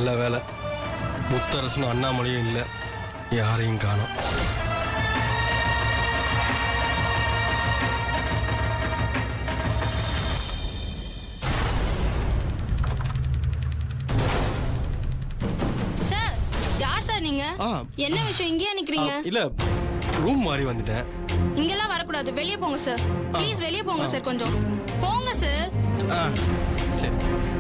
நல்ல வேலை முத்தரசனும் அண்ணாமலையும் இல்லை யாரையும் காணோம் சார் யார் சார் நீங்க ஆ. என்ன விஷயம் இங்கேயே நிக்கிறீங்க ஆ, இல்ல ரூம் மாறி வந்துட்டேன் இங்கெல்லாம் வரக்கூடாது வெளியே போங்க சார் ப்ளீஸ் வெளியே போங்க சார் கொஞ்சம் போங்க சார் ஆ சரி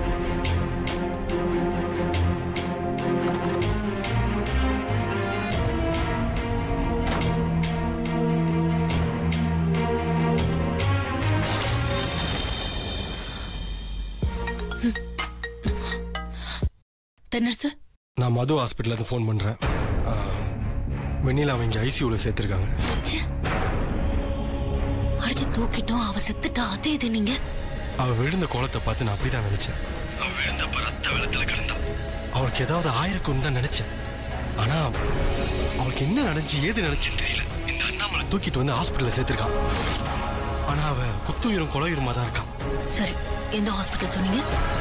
தென்னரசு நான் மது ஹாஸ்பிட்டலேருந்து ஃபோன் பண்ணுறேன் வெண்ணிலா அவங்க ஐசியூவில் சேர்த்துருக்காங்க ச்சே. அடிச்சு தூக்கிட்டோம் அவ செத்துட்டா அதே இது நீங்க அவள் விழுந்த கோலத்தை பார்த்து நான் அப்படிதான் நினைச்சேன் அவள் விழுந்தப்ப ரத்த வெள்ளத்தில் கிடந்தா அவளுக்கு ஏதாவது ஆயிருக்கும்னு தான் நினைச்சேன் ஆனா அவளுக்கு என்ன நடந்துச்சு ஏது நடந்துச்சுன்னு தெரியல இந்த அண்ணாமலை தூக்கிட்டு வந்து ஹாஸ்பிட்டலில் சேர்த்துருக்கான் ஆனா அவ குத்துயிரும் கொலையுருமா தான் இருக்கான் சரி எந்த ஹாஸ்பிட்டல் சொன்னீங்க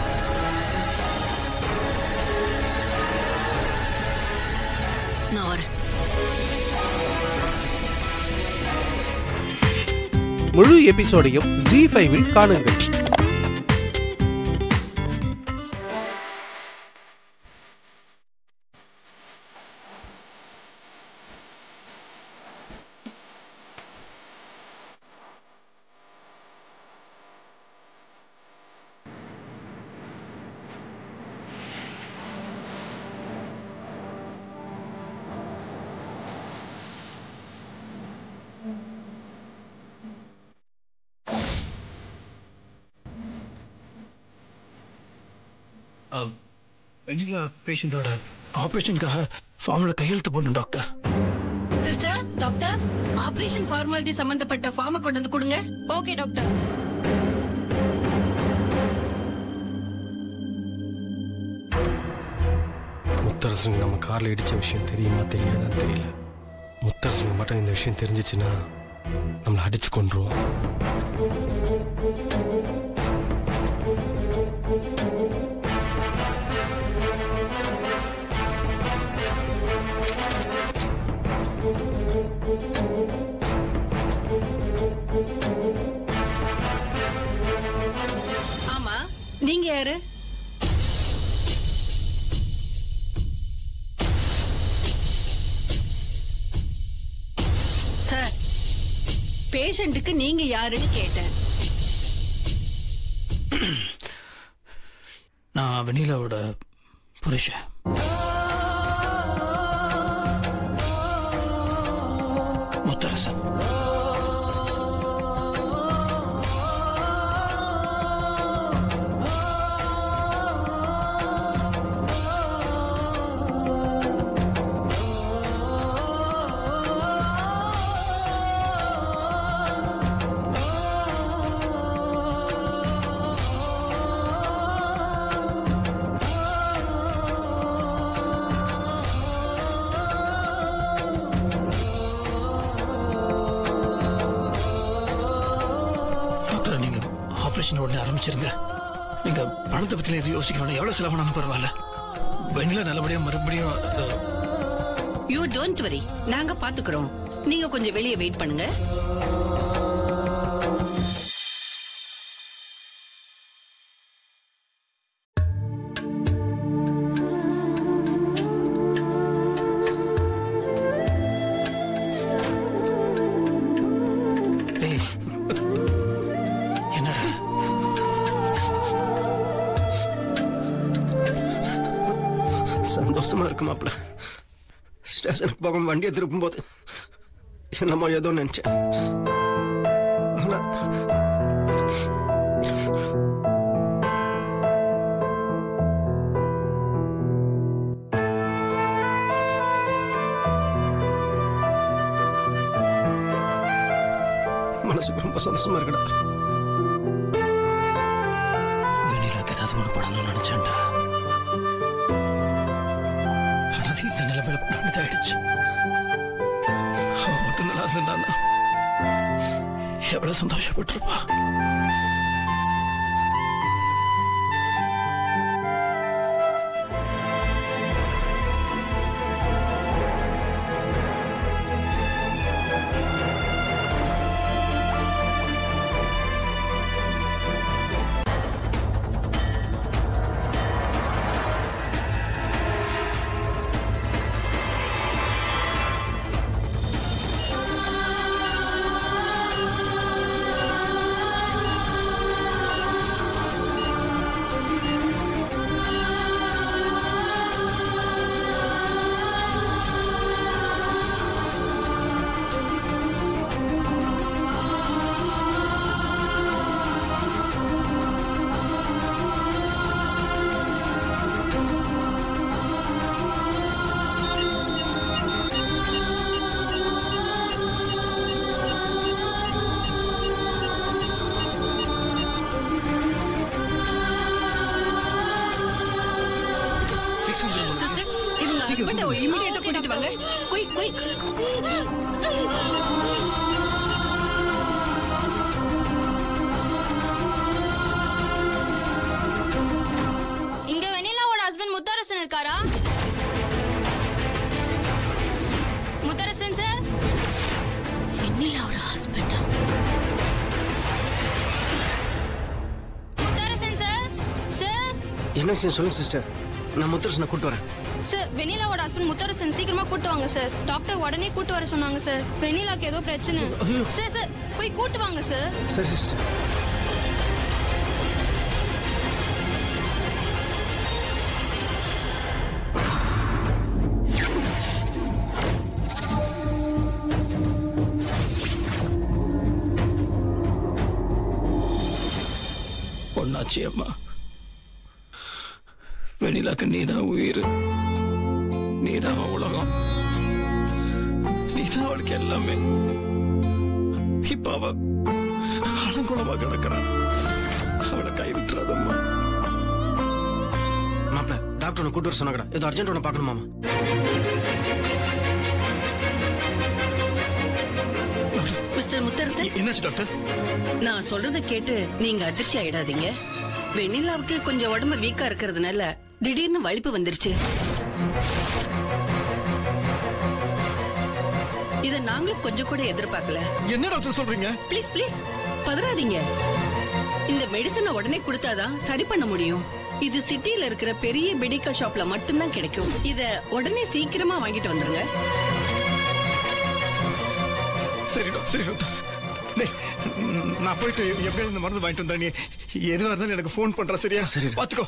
நான் வரேன் முழு எபிசோடையும் ஜி ஃபைவில் காணுங்கள் வெண்ணிலா பேஷண்டோட ஆப்ரேஷனுக்காக ஃபார்மில் கையெழுத்து போடணும் doctor sister doctor operation formality சம்பந்தப்பட்ட ஃபார்மை கொண்டு வந்து கொடுங்க ஓகே டாக்டர் முத்தரசனுக்கு நம்ம கார்ல இடிச்ச விஷயம் தெரியுமா தெரியாதான்னு தெரியல முத்தரசனுக்கு மட்டும் இந்த விஷயம் தெரிஞ்சிச்சுன்னா நம்மளை அடிச்சு கொண்டுருவோம் ஆமா நீங்க யாரு சார் பேஷண்ட்டுக்கு நீங்க யாருன்னு கேட்டேன் நான் வெண்ணிலாவோட புருஷன் முத்தரசன் டாக்டர் நீங்க ஆபரேஷன் உடனே ஆரம்பிச்சிருங்க நீங்க பணத்தை பத்தி எதுவும் யோசிக்க வேண்டாம் எவ்வளவு செலவானாலும் பரவாயில்ல வெண்ணிலா நல்லபடியா மறுபடியும் அஹ், யூ டோன்ட் வரி நாங்க பாத்துக்கிறோம் நீங்க கொஞ்சம் வெளியே வெயிட் பண்ணுங்க டேய் என்னடா சந்தோஷமா இருக்கு மாப்ள ஸ்டேஷனுக்கு போக வண்டியை திருப்பும் போது என்னமோ ஏதோ நினைச்சேன் ஆனா மனசுக்கு ரொம்ப சந்தோஷமா இருக்குடா வெண்ணிலாக்கு ஏதாவது ஒண்ணு பண்ணணும்னு நினைச்சேன்டா ஆனா அது இந்த நிலைமையில நடந்தாயிடுச்சு அவ மட்டும் நல்லா இருந்தான்னா எவ்வளவு சந்தோஷப்பட்டிருப்பா ஹஸ்பண்ட் இமிடியேட்டா கூட்டிட்டு வாங்க குயிக் குயிக் இங்க வெண்ணிலாவோட ஹஸ்பண்ட் முத்தரசன் இருக்காரா முத்தரசன் சார் வெண்ணிலாவோட ஹஸ்பண்டா முத்தரசன் சார் சார் என்ன விஷயம் சொல்லுங்க சிஸ்டர் நான் முத்தரசனை கூட்டு வரேன் சார் வெண்ணிலாவோட ஹஸ்பண்ட் முத்தரசன் சீக்கிரமா கூட்டு வாங்க சார் டாக்டர் உடனே கூட்டு வர சொன்னாங்க சார் வெண்ணிலாக்கு ஏதோ பிரச்சனை சார் சார் போய் கூட்டு வாங்க சார் சரி சிஸ்டர் பொண்ணாச்சி அம்மா வெண்ணிலாக்கு நீதான் உயிர் நீதான் அவன் உலகம் நீதான் அவளுக்கு எல்லாமே இப்ப அவ அலங்குளமா கிடக்குறான் அவளை கை விட்டுறாதம்மா மாப்பிள்ள டாக்டர் உன்னை கூட்டு வர சொன்னாங்கடா ஏதோ அர்ஜென்ட் உன்னை பார்க்கணுமாமா மிஸ்டர் முத்தரசன் என்னாச்சு டாக்டர் நான் சொல்றத கேட்டு நீங்க அதிர்ச்சி ஆயிடாதீங்க வெண்ணிலாவுக்கு கொஞ்சம் உடம்பு வீக்கா இருக்கிறதுனால திடீர்னு வலிப்பு வந்துருச்சு இத நாங்களும் கொஞ்சம் கூட எதிர்பார்க்கல என்ன டாக்டர் சொல்றீங்க ப்ளீஸ் ப்ளீஸ் பதறாதீங்க இந்த மெடிசனை உடனே கொடுத்தாதான் சரி பண்ண முடியும் இது சிட்டில இருக்கிற பெரிய மெடிக்கல் ஷாப்ல மட்டும்தான் கிடைக்கும் இத உடனே சீக்கிரமா வாங்கிட்டு வந்துருங்க சரி டாக்டர் சரி டாக்டர் டேய், நான் போயிட்டு எப்படியாவது இந்த மருந்து வாங்கிட்டு வந்தா நீ எதுவா இருந்தாலும் எனக்கு ஃபோன் பண்ற சரியா சரி. பாத்துக்கோ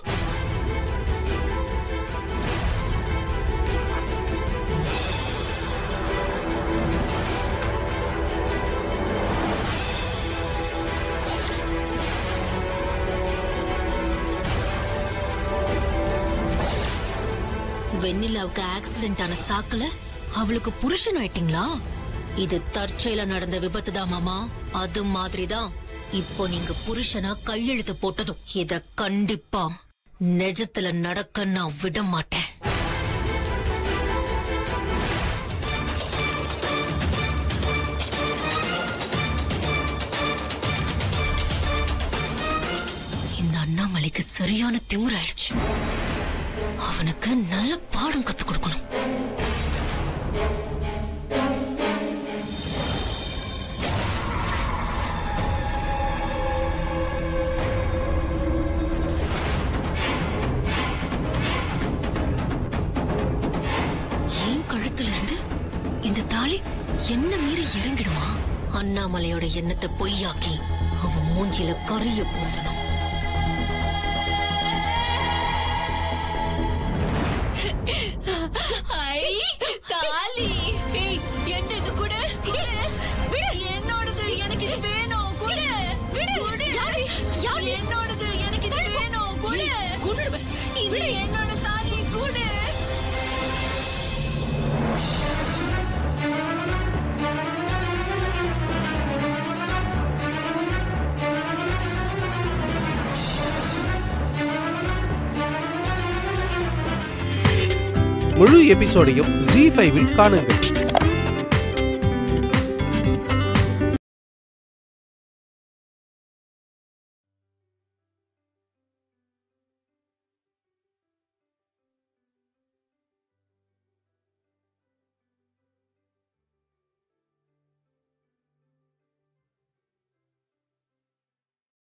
வெண்ணிலாவுக்கு ஆக்சிடென்ட் ஆன சாக்குல அவளுக்கு புருஷன் ஆயிட்டீங்களா இது தற்செயல நடந்த விபத்து தான் மாமா அது மாதிரிதான் இப்போ நீங்க புருஷனா கையெழுத்து போட்டதும் இத கண்டிப்பா நிஜத்துல நடக்க நான் விட மாட்டேன் இந்த அண்ணாமலைக்கு சரியான திமிராயிடுச்சு அவனுக்கு நல்ல பாடம் கத்து கொடுக்கணும் ஏன் கழுத்துல இருந்து இந்த தாலி என்ன மீறி இறங்கிடுமா அண்ணாமலையோட எண்ணத்தை பொய்யாக்கி அவன் மூஞ்சில கரிய பூசணும் ஐ தாலி ஏய் என்ன இது கூட குடு விடு என்னோடது எனக்கு இது வேணும் குடு விடு குடு யாரு என்னோடது எனக்கு இது வேணும் குடு குடு இது என்னோட தாலி குடு முழு எபிசோடையும் ஜி ஃபைவில் காணுங்கள்